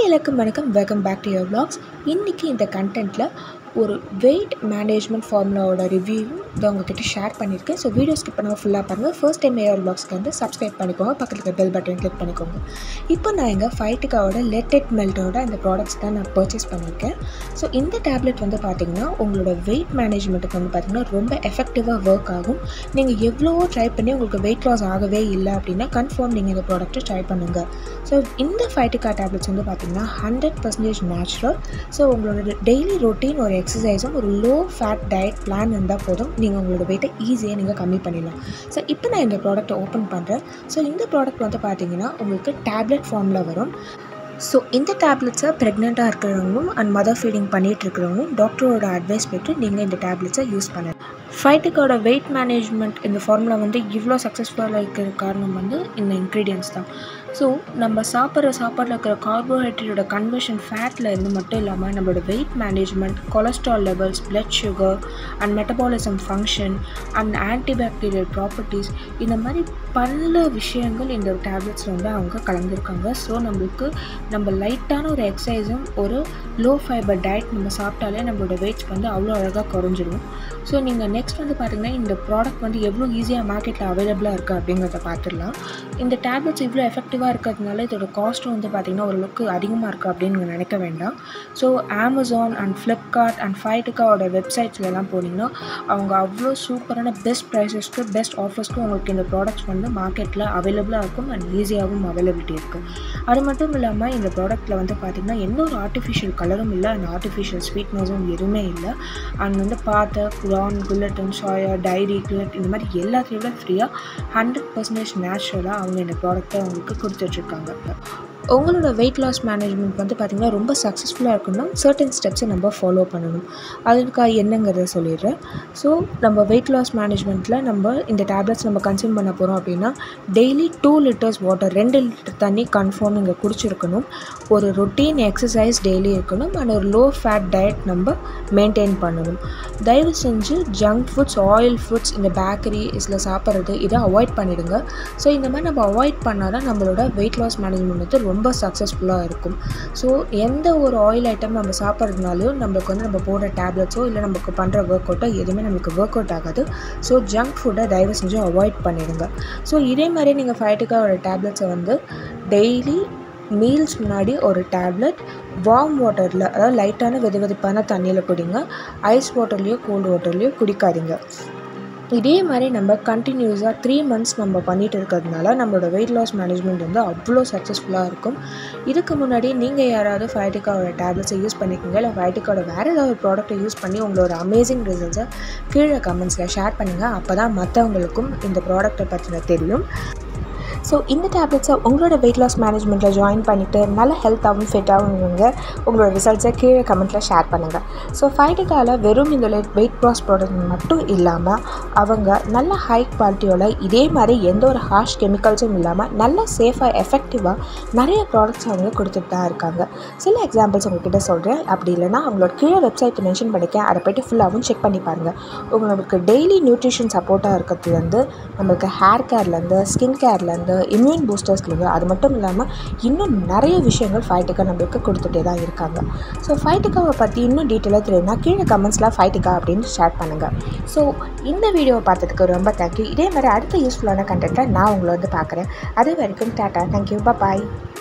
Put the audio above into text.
எல்லாருக்கும் வணக்கம் welcome back to your vlogs இன்றைக்கி இந்த கண்டென்ட்டில் ஒரு வெயிட் மேனேஜ்மெண்ட் ஃபார்முலாவோட ரிவ்யூவும் இதை உங்ககிட்ட ஷேர் பண்ணியிருக்கேன் ஸோ வீடியோ ஸ்கிப் பண்ணாமல் ஃபுல்லாக பாருங்கள் ஃபர்ஸ்ட் டைம் ஏஆர் vlogsக்கு வந்து சப்ஸ்கிரைப் பண்ணிக்கோங்க பக்கத்தில் இருக்க பெல் பட்டன் கிளிக் பண்ணிக்கோங்க இப்போ நான் எங்கள் ஃபைட்டுக்காவோட லெட்டட் மெல்ட்டோட அந்த ப்ராடக்ட்ஸ் தான் நான் பர்ச்சேஸ் பண்ணியிருக்கேன் ஸோ இந்த டேப்லெட் வந்து பார்த்திங்கன்னா உங்களோட வெயிட் மேனேஜ்மெண்ட்டுக்கு வந்து பார்த்திங்கன்னா ரொம்ப எஃபெக்டிவாக ஒர்க் ஆகும் நீங்கள் எவ்வளவோ ட்ரை பண்ணி உங்களுக்கு வெயிட் லாஸ் ஆகவே இல்லை அப்படின்னா கன்ஃபார்ம் நீங்கள் இந்த ப்ராடக்ட்டை ட்ரை பண்ணுங்கள் ஸோ இந்த ஃபைட்டுக்கா டேப்லெட்ஸ் வந்து பார்த்திங்கன்னா ஹண்ட்ரட் பர்சன்டேஜ் நேச்சுரல் ஸோ உங்களோட டெய்லி ரொட்டீன் ஒரு எக்ஸசைஸும் ஒரு லோ ஃபேட் டயட் பிளான் இருந்தால் போதும் நீங்கள் உங்களோட வெயிட்டை ஈஸியாக நீங்கள் கம்மி பண்ணிடலாம் ஸோ இப்போ நான் இந்த ப்ராடக்ட்டை ஓப்பன் பண்ணுறேன் ஸோ இந்த ப்ராடக்ட் வந்து பார்த்தீங்கன்னா உங்களுக்கு டேப்லெட் ஃபார்மில் வரும் ஸோ இந்த டேப்லெட்ஸை ப்ரெக்னெண்ட்டாக இருக்கிறவங்களும் அண்ட் மதர் ஃபீடிங் பண்ணிகிட்டு இருக்கிறவங்களும் டாக்டரோட அட்வைஸ் பெற்று நீங்கள் இந்த டேப்லெட்ஸை யூஸ் பண்ணலாம் ஃபைட்டுக்கோட வெயிட் மேனேஜ்மெண்ட் இந்த ஃபார்முலா வந்து இவ்வளோ சக்ஸஸ்ஃபுல்லாக இருக்கிற காரணம் வந்து இந்த இன்க்ரீடியன்ஸ் தான் ஸோ நம்ம சாப்பிட்ற சாப்பாட்டில் இருக்கிற கார்போஹைட்ரேட்டோட கன்வர்ஷன் ஃபேட்டில் இருந்து மட்டும் இல்லாமல் நம்மளோட weight management cholesterol levels blood sugar and metabolism function and antibacterial properties இந்த மாதிரி பல விஷயங்கள் இந்த டேப்லெட்ஸில் வந்து அவங்க கலந்துருக்காங்க ஸோ நம்மளுக்கு நம்ம லைட்டான ஒரு எக்ஸசைஸும் ஒரு லோ ஃபைபர் டயட் நம்ம சாப்பிட்டாலே நம்மளோட வெயிட்ஸ் வந்து அவ்வளோ அழகாக குறைஞ்சிடும் ஸோ நீங்கள் நெக்ஸ்ட் வந்து பார்த்திங்கன்னா இந்த ப்ராடக்ட் வந்து எவ்வளோ ஈஸியாக மார்க்கெட்டில் அவைலபிளாக இருக்குது அப்படிங்கிறத பார்த்துடலாம் இந்த டேப்லெட்ஸ் இவ்வளோ எஃபெக்டிவாக இருக்கிறதுனால இதோட காஸ்ட்டும் வந்து பார்த்திங்கன்னா ஓரளவுக்கு அதிகமாக இருக்குது அப்படின்னு நீங்கள் நினைக்க வேண்டாம் so Amazon and Flipkart and ஃபைட்டுக்காவோட வெப்சைட்ஸ்லலாம் போனீங்கன்னா அவங்க அவ்வளோ சூப்பரான பெஸ்ட் ப்ரைஸஸ்க்கு பெஸ்ட் ஆஃபர்ஸ்க்கு உங்களுக்கு இந்த ப்ராடக்ட்ஸ் வந்து மார்க்கெட்டில் அவைலபிளாக இருக்கும் அண்ட் ஈஸியாகவும் அவைலபிலிட்டி இருக்குது அது மட்டும் இல்லாமல் இந்த ப்ராடக்ட்டில் வந்து பார்த்திங்கன்னா எந்த ஒரு ஆர்டிஃபிஷியல் கலரும் இல்லை அண்ட் ஆர்டிஃபிஷியல் ஸ்வீட்னஸும் எதுவுமே இல்லை அண்ட் வந்து பார்த்த குரான் குல்லட்டன் சோயா டைரி குல்லட் இந்த மாதிரி எல்லாத்தையும் விட ஃப்ரீயாக ஹண்ட்ரட் பர்சன்டேஜ் நேச்சுரலாக அவங்க இந்த ப்ராடக்ட்டை உங்களுக்கு கொடுத்துட்ருக்காங்க உங்களோட வெயிட் லாஸ் மேனேஜ்மெண்ட் வந்து பார்த்திங்கன்னா ரொம்ப சக்ஸஸ்ஃபுல்லாக இருக்கணும்னா சர்டன் ஸ்டெப்ஸை நம்ம ஃபாலோ பண்ணணும் அதுக்காக என்னங்கிறத சொல்லிடுறேன் ஸோ நம்ம வெயிட் லாஸ் மேனேஜ்மெண்ட்டில் நம்ம இந்த டேப்லெட்ஸ் நம்ம கன்சியூம் பண்ண போகிறோம் அப்படின்னா டெய்லி டூ லிட்டர்ஸ் வாட்டர் ரெண்டு லிட்டர் தண்ணி கன்ஃபார்ம் இங்கே குடிச்சிருக்கணும் ஒரு ரொட்டீன் எக்ஸசைஸ் டெய்லி இருக்கணும் அண்ட் ஒரு லோ ஃபேட் டயட் நம்ம மெயின்டைன் பண்ணணும் தயவு செஞ்சு ஜங்க் ஃபுட்ஸ் ஆயில் ஃபுட்ஸ் இந்த பேக்கரி இதில் சாப்பிட்றது இதை அவாய்ட் பண்ணிவிடுங்க ஸோ இந்த மாதிரி நம்ம அவாய்ட் பண்ணால் தான் நம்மளோட வெயிட் லாஸ் மேனேஜ்மெண்ட் வந்து ரொம்ப சக்ஸஸ்ஃபுல்லாக இருக்கும் ஸோ எந்த ஒரு ஆயில் ஐட்டம் நம்ம சாப்பிட்றதுனாலையும் நம்மளுக்கு வந்து நம்ம போடுற டேப்லெட்ஸோ இல்லை நமக்கு பண்ணுற ஒர்க் அவுட்டோ எதுவுமே நம்மளுக்கு ஒர்க் அவுட் ஆகாது ஸோ ஜங்க் ஃபுட்டை தயவு செஞ்சு அவாய்ட் பண்ணிடுங்க ஸோ இதே மாதிரி நீங்கள் ஃபைட்டுக்காக டேப்லெட்ஸை வந்து டெய்லி மீல்ஸ் முன்னாடி ஒரு டேப்லெட் வார்ம் வாட்டரில் அதாவது லைட்டான வெது வெதுப்பான தண்ணியில் குடிங்க ஐஸ் வாட்டர்லேயோ கோல்டு வாட்டர்லேயோ குடிக்காதீங்க இதே மாதிரி நம்ம கண்டினியூஸாக த்ரீ மந்த்ஸ் நம்ம பண்ணிகிட்டு இருக்கிறதுனால நம்மளோட வெயிட் லாஸ் மேனேஜ்மெண்ட் வந்து அவ்வளோ சக்ஸஸ்ஃபுல்லாக இருக்கும் இதுக்கு முன்னாடி நீங்கள் யாராவது ஃபைட்டிக்காவோட டேப்லெட்ஸை யூஸ் பண்ணிக்கோங்க இல்லை ஃபைட்டிக்காவோட வேறு ஏதாவது ப்ராடக்ட்டை யூஸ் பண்ணி உங்களோட அமேசிங் ரிசல்ட்ஸை கீழே கமெண்ட்ஸில் ஷேர் பண்ணுங்கள் அப்போ தான் மற்றவங்களுக்கும் இந்த ப்ராடக்ட்டை பற்றின தெரியும் ஸோ இந்த டேப்லெட்ஸை உங்களோட வெயிட் லாஸ் மேனேஜ்மெண்ட்டில் ஜாயின் பண்ணிவிட்டு நல்ல ஹெல்த்தாகவும் ஃபிட்டாகவும் இருங்க உங்களோட ரிசல்ட்ஸை கீழே கமெண்ட்டில் ஷேர் பண்ணுங்கள் ஸோ ஃபைட்டுக்கால வெறும் இந்த வெயிட் லாஸ் ப்ராடக்ட் மட்டும் இல்லாமல் அவங்க நல்ல ஹை குவாலிட்டியோட இதே மாதிரி எந்த ஒரு ஹார்ஷ் கெமிக்கல்ஸும் இல்லாமல் நல்ல சேஃபாக எஃபெக்டிவாக நிறைய ப்ராடக்ட்ஸ் அவங்க கொடுத்துட்டு தான் இருக்காங்க சில எக்ஸாம்பிள்ஸ் உங்ககிட்ட சொல்கிறேன் அப்படி இல்லைனா அவங்களோட கீழே வெப்சைட் மென்ஷன் பண்ணிக்கேன் அதை போய்ட்டு ஃபுல்லாகவும் செக் பண்ணி பாருங்கள் உங்களுக்கு டெய்லி நியூட்ரிஷன் சப்போர்ட்டாக இருக்கிறதுலேருந்து நம்மளுக்கு ஹேர் கேர்லேருந்து ஸ்கின் கேர்லேருந்து இம்யூன் பூஸ்டர்ஸ்லேருந்து அது மட்டும் இல்லாமல் இன்னும் நிறைய விஷயங்கள் ஃபைட்டுக்காக நம்மளுக்கு கொடுத்துட்டே தான் இருக்காங்க ஸோ ஃபைட்டுக்காவை பற்றி இன்னும் டீட்டெயிலாக தெரியும்னா கீழே கமெண்ட்ஸில் ஃபைட்டுக்கா அப்படின்னு ஷேர் பண்ணுங்கள் ஸோ இந்த வீடியோவை பார்த்ததுக்கு ரொம்ப தேங்க்யூ இதே மாதிரி அடுத்த யூஸ்ஃபுல்லான கண்டென்ட்டை நான் உங்களை வந்து பார்க்குறேன் அது வரைக்கும் டாட்டா தேங்க்யூ பாய்